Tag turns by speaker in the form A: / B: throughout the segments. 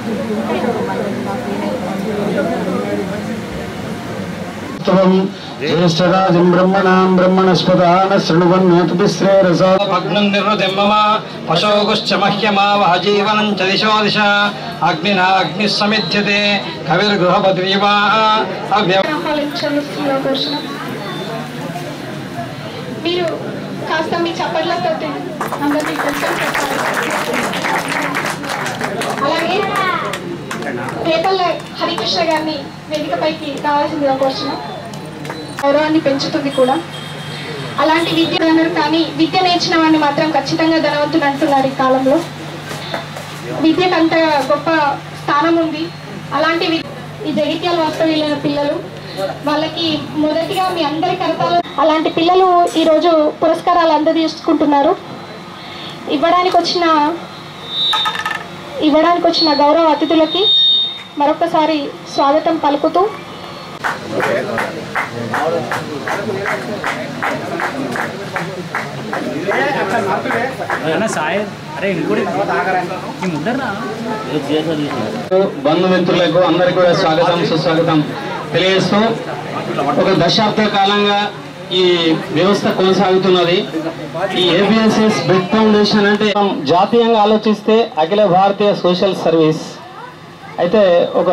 A: త్వం జ్యేష్ఠరాజం బ్రహ్మణాం బ్రహ్మణస్పదాన శృణువన్నోతిశ్రేరసా
B: భగ్నం నిర్వృతిం మమ పశోగుశ్చ మహ్యమా వాజీవనం చ దిశో దిశ అగ్నినా అగ్ని సమిధ్యతే కవిర్గృహపతివా అవ్య
C: ఆహ్వానించాను శ్రీరామకృష్ణ మీరు కాస్త మీ చప్పట్లతో అందరినీ కొంచెం చెప్పాలి అలాగే రేపల్ల హరికృష్ణ గారిని వేదికపైకి రావాల్సిందిగా కోరుచున్నాం గౌరవాన్ని పెంచుతుంది కూడా అలాంటి విద్య అన్నారు కానీ విద్య నేర్చిన వాడిని మాత్రం ఖచ్చితంగా ధనవంతుడు అంటున్నారు ఈ కాలంలో విద్యకు అంత గొప్ప స్థానం ఉంది అలాంటి వి- ఈ జగిత్యాల వాస్తవ్యులైన పిల్లలు వాళ్ళకి మొదటిగా మీ అందరి కరతాలు అలాంటి పిల్లలు ఈరోజు పురస్కారాలు అందజేసుకుంటున్నారు ఇవ్వడానికి వచ్చిన ఇవ్వడానికి వచ్చిన గౌరవ అతిథులకి మరొకసారి స్వాగతం పలుకుతూ
D: అన్న సాయి అరే ఇంకోటి ఈ ముద్దరా
A: బంధుమిత్రులకు అందరికీ కూడా స్వాగతం సుస్వాగతం తెలియజేస్తూ ఒక దశాబ్ద కాలంగా ఈ వ్యవస్థ కొనసాగుతున్నది ఈ ఏబిఎస్ఎస్ బిడ్ ఫౌండేషన్ అంటే జాతీయంగా ఆలోచిస్తే అఖిల భారతీయ సోషల్ సర్వీస్ అయితే ఒక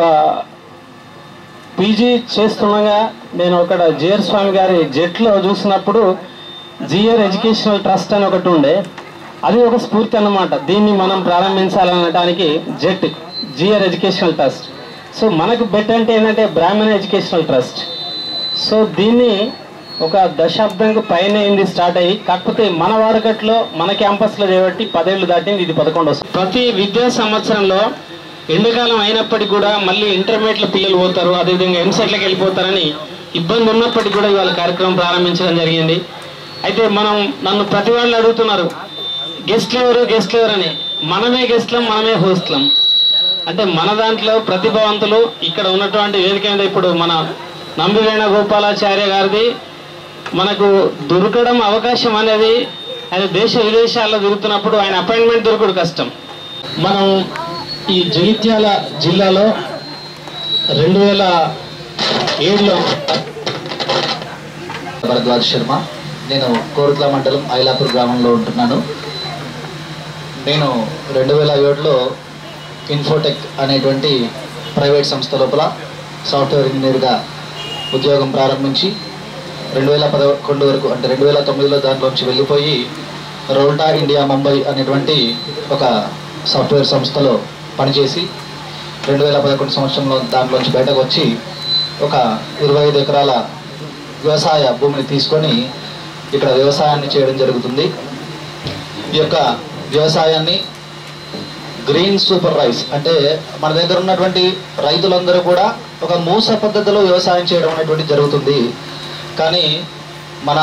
A: పీజీ చేస్తుండగా నేను ఒక జిఆర్ స్వామి గారి జెట్లో చూసినప్పుడు జిఆర్ ఎడ్యుకేషనల్ ట్రస్ట్ అని ఒకటి ఉండే అది ఒక స్ఫూర్తి అన్నమాట దీన్ని మనం ప్రారంభించాలనడానికి జెట్ జిఆర్ ఎడ్యుకేషనల్ ట్రస్ట్ సో మనకు బెట్ అంటే ఏంటంటే బ్రాహ్మణ ఎడ్యుకేషనల్ ట్రస్ట్ సో దీన్ని ఒక దశాబ్దంకు పైన అయింది స్టార్ట్ అయ్యి కాకపోతే మన వారకట్లో మన క్యాంపస్లో చేయబట్టి పదేళ్ళు దాటింది ఇది పదకొండు వస్తుంది ప్రతి విద్యా సంవత్సరంలో ఎండాకాలం అయినప్పటికీ కూడా మళ్ళీ ఇంటర్మీడియట్లో పిల్లలు పోతారు అదేవిధంగా ఎంసెట్లకు వెళ్ళిపోతారని ఇబ్బంది ఉన్నప్పటికీ కూడా ఇవాళ కార్యక్రమం ప్రారంభించడం జరిగింది అయితే మనం నన్ను ప్రతి వాళ్ళు అడుగుతున్నారు గెస్ట్లు ఎవరు గెస్ట్లు ఎవరని మనమే గెస్ట్లం మనమే హోస్ట్లం అంటే మన దాంట్లో ప్రతిభావంతులు ఇక్కడ ఉన్నటువంటి వేదిక మీద ఇప్పుడు మన నంబి వేణుగోపాలాచార్య గారిది మనకు దొరకడం అవకాశం అనేది ఆయన దేశ విదేశాల్లో తిరుగుతున్నప్పుడు ఆయన అపాయింట్మెంట్ దొరకడు కష్టం మనం ఈ జగిత్యాల జిల్లాలో రెండు వేల ఏడులో
E: భరద్వాజ్ శర్మ నేను కోరుట్ల మండలం ఐలాపూర్ గ్రామంలో ఉంటున్నాను నేను రెండు వేల ఏడులో ఇన్ఫోటెక్ అనేటువంటి ప్రైవేట్ సంస్థ లోపల సాఫ్ట్వేర్ ఇంజనీర్గా ఉద్యోగం ప్రారంభించి రెండు వేల పదకొండు వరకు అంటే రెండు వేల తొమ్మిదిలో దాంట్లోంచి వెళ్ళిపోయి రోల్టా ఇండియా ముంబై అనేటువంటి ఒక సాఫ్ట్వేర్ సంస్థలో పనిచేసి రెండు వేల పదకొండు సంవత్సరంలో దాంట్లోంచి బయటకు వచ్చి ఒక ఇరవై ఐదు ఎకరాల వ్యవసాయ భూమిని తీసుకొని ఇక్కడ వ్యవసాయాన్ని చేయడం జరుగుతుంది ఈ యొక్క వ్యవసాయాన్ని గ్రీన్ సూపర్ రైస్ అంటే మన దగ్గర ఉన్నటువంటి రైతులందరూ కూడా ఒక మూస పద్ధతిలో వ్యవసాయం చేయడం అనేటువంటి జరుగుతుంది కానీ మన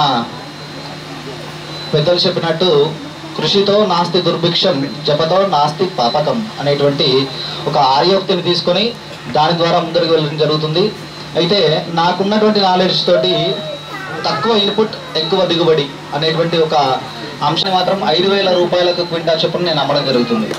E: పెద్దలు చెప్పినట్టు కృషితో నాస్తి దుర్భిక్షం జపతో నాస్తి పాపకం అనేటువంటి ఒక ఆర్యోక్తిని తీసుకొని దాని ద్వారా ముందరికి వెళ్ళడం జరుగుతుంది అయితే నాకున్నటువంటి నాలెడ్జ్ తోటి తక్కువ ఇన్పుట్ ఎక్కువ దిగుబడి అనేటువంటి ఒక అంశం మాత్రం ఐదు వేల రూపాయలకు క్వింటా చొప్పున నేను అమ్మడం జరుగుతుంది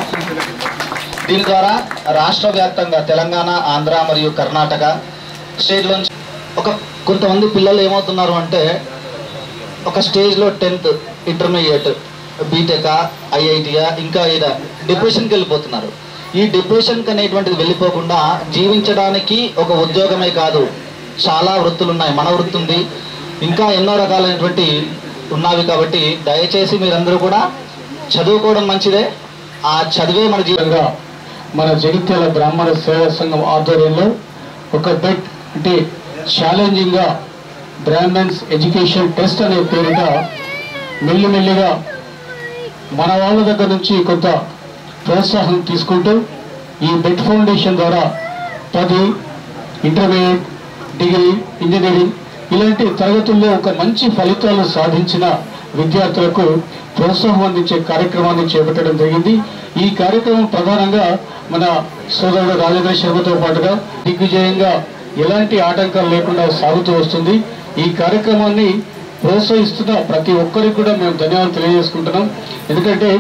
E: దీని ద్వారా రాష్ట్ర వ్యాప్తంగా తెలంగాణ ఆంధ్ర మరియు కర్ణాటక స్టేట్లోంచి ఒక కొంతమంది పిల్లలు ఏమవుతున్నారు అంటే ఒక స్టేజ్లో టెన్త్ ఇంటర్మీడియట్ బీటెకా ఐఐటియా ఇంకా ఏదా డిప్రెషన్కి వెళ్ళిపోతున్నారు ఈ డిప్రెషన్కి అనేటువంటిది వెళ్ళిపోకుండా జీవించడానికి ఒక ఉద్యోగమే కాదు చాలా వృత్తులు ఉన్నాయి మన వృత్తి ఉంది ఇంకా ఎన్నో రకాలైనటువంటి ఉన్నవి కాబట్టి దయచేసి మీరందరూ కూడా చదువుకోవడం మంచిదే ఆ చదివే మన జీవితంగా
A: మన జగిత్యాల బ్రాహ్మణ సేవా సంఘం ఆధ్వర్యంలో ఒక బెట్ అంటే ఛాలెంజింగ్గా బ్రాహ్మణ్స్ ఎడ్యుకేషన్ టెస్ట్ అనే పేరిట మెల్లిమెల్లిగా మన వాళ్ళ దగ్గర నుంచి కొంత ప్రోత్సాహం తీసుకుంటూ ఈ బెట్ ఫౌండేషన్ ద్వారా పది ఇంటర్మీడియట్ డిగ్రీ ఇంజనీరింగ్ ఇలాంటి తరగతుల్లో ఒక మంచి ఫలితాలు సాధించిన విద్యార్థులకు ప్రోత్సాహం అందించే కార్యక్రమాన్ని చేపట్టడం జరిగింది ఈ కార్యక్రమం ప్రధానంగా మన సోదరుడు రాజేంద్ర శర్మతో పాటుగా దిగ్విజయంగా ఎలాంటి ఆటంకాలు లేకుండా సాగుతూ వస్తుంది ఈ కార్యక్రమాన్ని ప్రోత్సహిస్తున్న ప్రతి ఒక్కరికి కూడా మేము ధన్యవాదాలు తెలియజేసుకుంటున్నాం ఎందుకంటే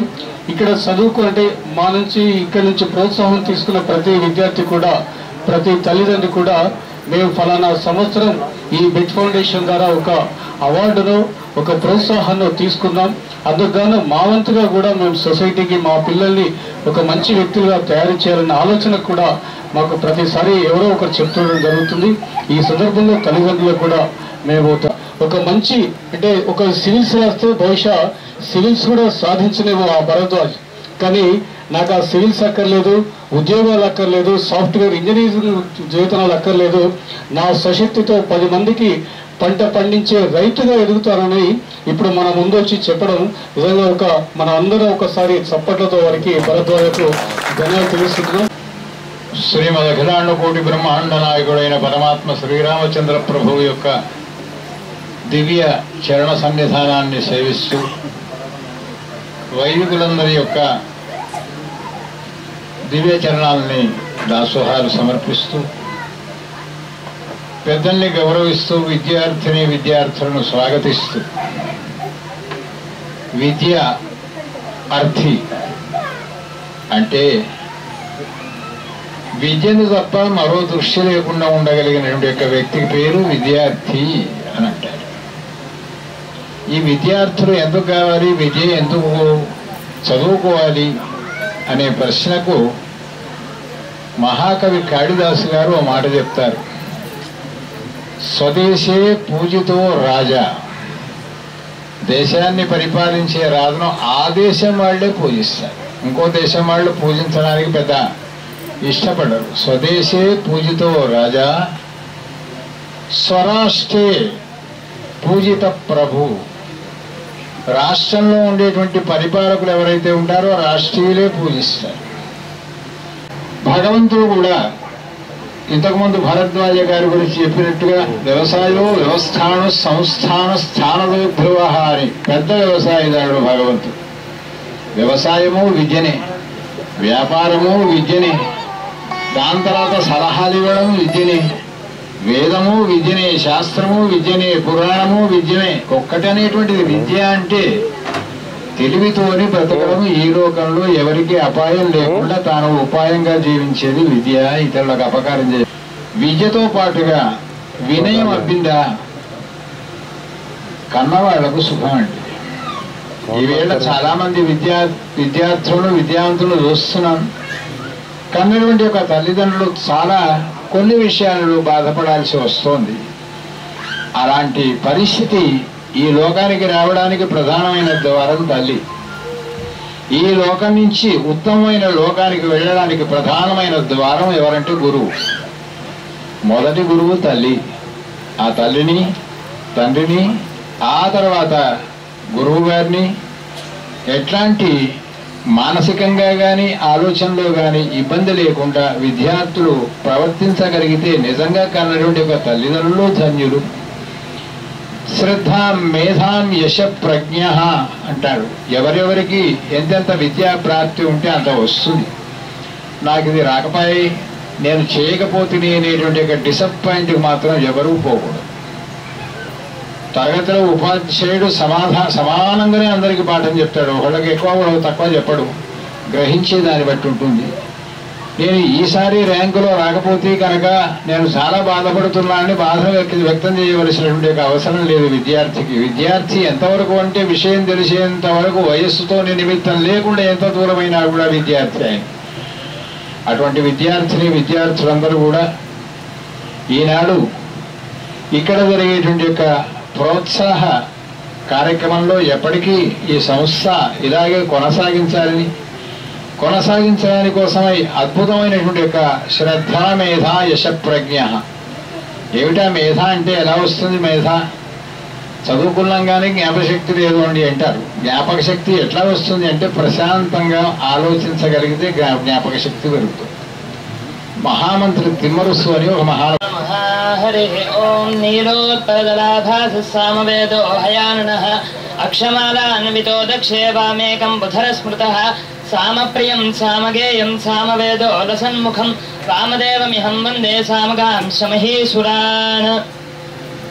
F: ఇక్కడ చదువుకు అంటే మా నుంచి ఇక్కడ నుంచి ప్రోత్సాహం తీసుకున్న ప్రతి విద్యార్థి కూడా ప్రతి తల్లిదండ్రి కూడా మేము ఫలానా సంవత్సరం ఈ బిట్ ఫౌండేషన్ ద్వారా ఒక అవార్డును ఒక ప్రోత్సాహాన్ని తీసుకున్నాం అందుకుగాను మా వంతుగా కూడా మేము సొసైటీకి మా పిల్లల్ని ఒక మంచి వ్యక్తులుగా తయారు చేయాలన్న ఆలోచన కూడా మాకు ప్రతిసారి ఎవరో ఒకరు చెప్తుండడం జరుగుతుంది ఈ సందర్భంలో తల్లిదండ్రులకు కూడా మేము ఒక- ఒక మంచి అంటే ఒక సివిల్స్ రాస్తే బహుశా సివిల్స్ కూడా సాధించలేము ఆ భరద్వాజ్ కానీ నాకు ఆ సివిల్స్ అక్కర్లేదు ఉద్యోగాలు అక్కర్లేదు సాఫ్ట్వేర్ ఇంజనీరింగ్ జీవితాలు అక్కర్లేదు నా స్వశక్తితో పది మందికి పంట పండించే రైతుగా ఎదుగుతానని ఇప్పుడు మన ముందు వచ్చి చెప్పడం నిజంగా ఒక మన అందరం ఒకసారి చప్పట్లతో వారికి భరద్వాజకు ధన్యవాదాలు తెలుస్తున్నాం
G: శ్రీమద్ అఖిలాండ కోటి బ్రహ్మాండ నాయకుడైన పరమాత్మ శ్రీరామచంద్ర ప్రభువు యొక్క దివ్య చరణ సన్నిధానాన్ని సేవిస్తూ వైదికులందరి యొక్క దివ్య చరణాలని దాసోహాలు సమర్పిస్తూ పెద్దల్ని గౌరవిస్తూ విద్యార్థిని విద్యార్థులను స్వాగతిస్తూ విద్య అర్థి అంటే విద్యను తప్ప మరో దృష్టి లేకుండా ఉండగలిగినటువంటి యొక్క వ్యక్తికి పేరు విద్యార్థి అని అంటారు ఈ విద్యార్థులు ఎందుకు కావాలి విద్య ఎందుకు చదువుకోవాలి అనే ప్రశ్నకు మహాకవి కాళిదాసు గారు ఓ మాట చెప్తారు స్వదేశే పూజితో రాజా దేశాన్ని పరిపాలించే రాజును ఆ దేశం వాళ్ళే పూజిస్తారు ఇంకో దేశం వాళ్ళు పూజించడానికి పెద్ద ఇష్టపడరు స్వదేశే పూజితో రాజా స్వరాష్ట్రే పూజిత ప్రభు రాష్ట్రంలో ఉండేటువంటి పరిపాలకులు ఎవరైతే ఉంటారో రాష్ట్రీయులే పూజిస్తారు భగవంతుడు కూడా ఇంతకుముందు భరద్వాజ గారి గురించి చెప్పినట్టుగా వ్యవసాయో వ్యవస్థాను సంస్థాన స్థానదోద్భవ అని పెద్ద వ్యవసాయదారుడు భగవంతుడు వ్యవసాయము విద్యనే వ్యాపారము విద్యనే దాని తర్వాత సలహాలు ఇవ్వడం విద్యనే వేదము విద్యనే శాస్త్రము విద్యనే పురాణము విద్యనే ఒక్కటి అనేటువంటిది విద్య అంటే తెలివితోని బ్రతకడం ఈ లోకంలో ఎవరికి అపాయం లేకుండా తాను ఉపాయంగా జీవించేది విద్య ఇతరులకు అపకారం చే విద్యతో పాటుగా వినయం అబ్బిందా కన్నవాళ్లకు సుఖం అండి ఈవేళ చాలా మంది విద్యా విద్యార్థులను విద్యావంతులు చూస్తున్నాను కన్నటువంటి ఒక తల్లిదండ్రులు చాలా కొన్ని విషయాలలో బాధపడాల్సి వస్తోంది అలాంటి పరిస్థితి ఈ లోకానికి రావడానికి ప్రధానమైన ద్వారం తల్లి ఈ లోకం నుంచి ఉత్తమమైన లోకానికి వెళ్ళడానికి ప్రధానమైన ద్వారం ఎవరంటే గురువు మొదటి గురువు తల్లి ఆ తల్లిని తండ్రిని ఆ తర్వాత గురువు గారిని ఎట్లాంటి మానసికంగా కానీ ఆలోచనలో కానీ ఇబ్బంది లేకుండా విద్యార్థులు ప్రవర్తించగలిగితే నిజంగా కన్నటువంటి ఒక తల్లిదండ్రులు ధన్యులు శ్రద్ధ మేధాం యశ ప్రజ్ఞ అంటారు ఎవరెవరికి ఎంతెంత విద్యా ప్రాప్తి ఉంటే అంత వస్తుంది నాకు ఇది రాకపోయి నేను చేయకపోతే అనేటువంటి ఒక డిసప్పాయింట్కి మాత్రం ఎవరూ పోకూడదు తరగతిలో ఉపాధ్యాయుడు సమాధా సమానంగానే అందరికీ పాఠం చెప్తాడు ఒకళ్ళకి ఎక్కువ ఒకళ్ళకి తక్కువ చెప్పడు గ్రహించే దాన్ని బట్టి ఉంటుంది నేను ఈసారి ర్యాంకులో రాకపోతే కనుక నేను చాలా బాధపడుతున్నానని బాధ వ్యక్తి వ్యక్తం చేయవలసినటువంటి ఒక అవసరం లేదు విద్యార్థికి విద్యార్థి ఎంతవరకు అంటే విషయం తెలిసేంత వరకు వయస్సుతో నిమిత్తం లేకుండా ఎంత దూరమైనా కూడా విద్యార్థి ఆయన అటువంటి విద్యార్థిని విద్యార్థులందరూ కూడా ఈనాడు ఇక్కడ జరిగేటువంటి యొక్క ప్రోత్సాహ కార్యక్రమంలో ఎప్పటికీ ఈ సంస్థ ఇలాగే కొనసాగించాలని కొనసాగించడానికి కోసమై అద్భుతమైనటువంటి యొక్క శ్రద్ధ మేధ యశ ప్రజ్ఞ ఏమిటా మేధ అంటే ఎలా వస్తుంది మేధ చదువుకున్నాం కానీ జ్ఞాపకశక్తి లేదు అండి అంటారు జ్ఞాపక శక్తి ఎట్లా వస్తుంది అంటే ప్రశాంతంగా ఆలోచించగలిగితే జ్ఞా- జ్ఞాపక శక్తి పెరుగుతుంది మహామంత్రి తిమ్మరుసు అని ఒక మహా
H: హరి ఓం నీలోత్పరదలాభాస సామవేదో హయాననః అక్షమాలాన్వితో దక్షే వామేకం బుధర స్మృత సామప్రియం సామగేయం సామవేదో రసన్ముఖం వామదేవమిహం వందే సామగాం శమహీసురాన్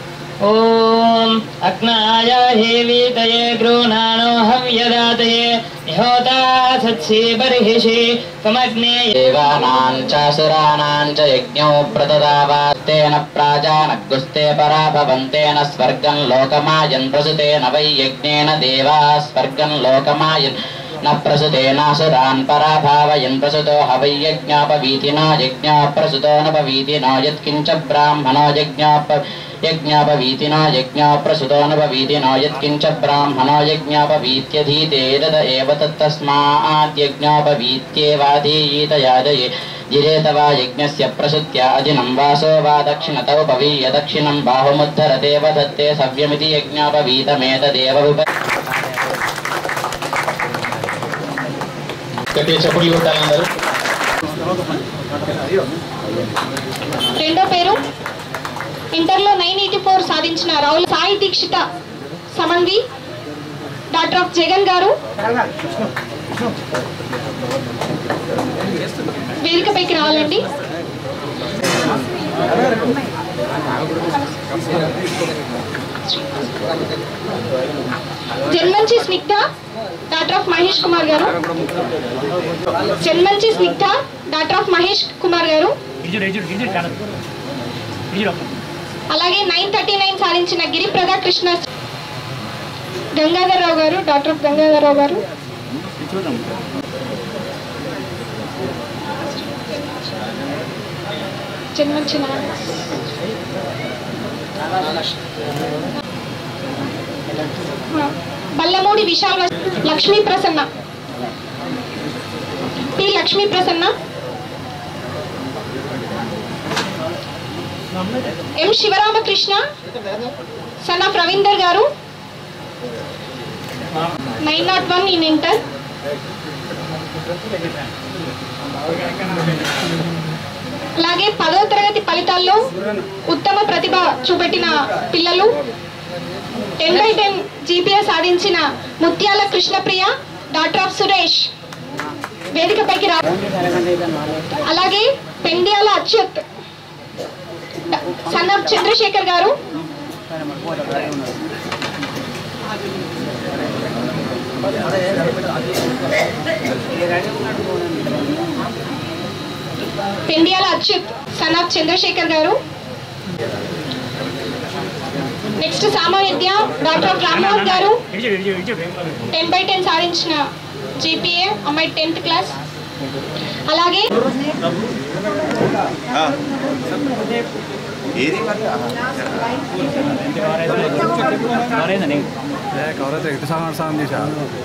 H: ॐ अग्नाय हेवीतये गृह्णानो हव्यदातये निहोता सत्सि बर्हिषि त्वमग्ने
E: देवानां चासुराणां च यज्ञौ प्रददावास्तेन प्राजानग्गुस्ते परा भवन्तेन स्वर्गं लोकमायन् प्रसुतेन वै यज्ञेन देवाः स्वर्गं लोकमायन् न प्रसुतेनासुरान् परा भावयन् प्रसुतो हवै यज्ञापवीतिना यज्ञा प्रसुतो न पवीतिना यत्किञ्च ब्राह्मणो यज्ञाप यज्ञापवीतिना यज्ञा प्रसुतो न पवीतिना यत्किञ्च ब्राह्मणो यज्ञापवीत्यधीते तद एव तत्तस्मात् यज्ञापवीत्येवाधीयीत यादये जिरेत वा यज्ञस्य प्रसुत्या अजिनं वासो वा दक्षिणतौ पवीय दक्षिणं बाहुमुद्धरते वदत्ते सव्यमिति यज्ञापवीतमेतदेव विप గట్టిగా చెప్పులు కొట్టాలి అందరూ
C: రెండో పేరు ఇంటర్లో నైన్ ఎయిటీ ఫోర్ సాధించిన రావుల సాయి దీక్షిత సమంది డాక్టర్ ఆఫ్ జగన్ గారు వేదికపైకి రావాలండి Janmanchi Snigdha daughter of Mahesh Kumar garu Janmanchi Snigdha daughter of Mahesh Kumar garu
D: ఇడిచుడు ఇడిచుడు ఇడిచుడు కాదు ఇడిచుడు
C: అలాగే నైన్ థర్టీ నైన్ సాధించిన గిరిప్రద కృష్ణ గంగాధర్ రావు గారు డాక్టర్ ఆఫ్ గంగాధర్ రావు గారు
D: చూద్దాం
C: జన్మించిన బల్లమూడి విశాల్ వస్- Lakshmi Prasanna P Lakshmi Prasanna M Sivaramakrishna son of Ravinder garu nine naught one in inter అలాగే పదో తరగతి ఫలితాల్లో ఉత్తమ ప్రతిభ చూపెట్టిన పిల్లలు టెన్ బై టెన్ జీపీఎస్ సాధించిన ముత్యాల కృష్ణప్రియ డాక్టర్ ఆఫ్ సురేష్ వేదికపైకి రా అలాగే Pendiyala Achyut son of Chandrashekar garu Pendiyala Achyut son of Chandrashekar garu next Samavidya daughter of Rammohan garu
D: ఇడిచుడు ఇడిచుడు ఇడిచుడు
C: టెన్ బై టెన్ సాధించిన జీపీఏ అమ్మాయి టెన్త్ క్లాస్ అలాగే
D: కాలేదండి
B: కవరైతే ఎటు సాగు సాగు చేశా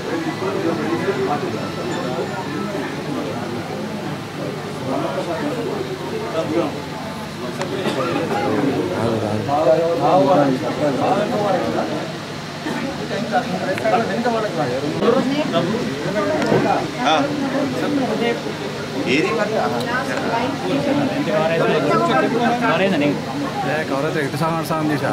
D: కాలేదండి
B: కవరైతే ఎటు సాగు సాగు చేశా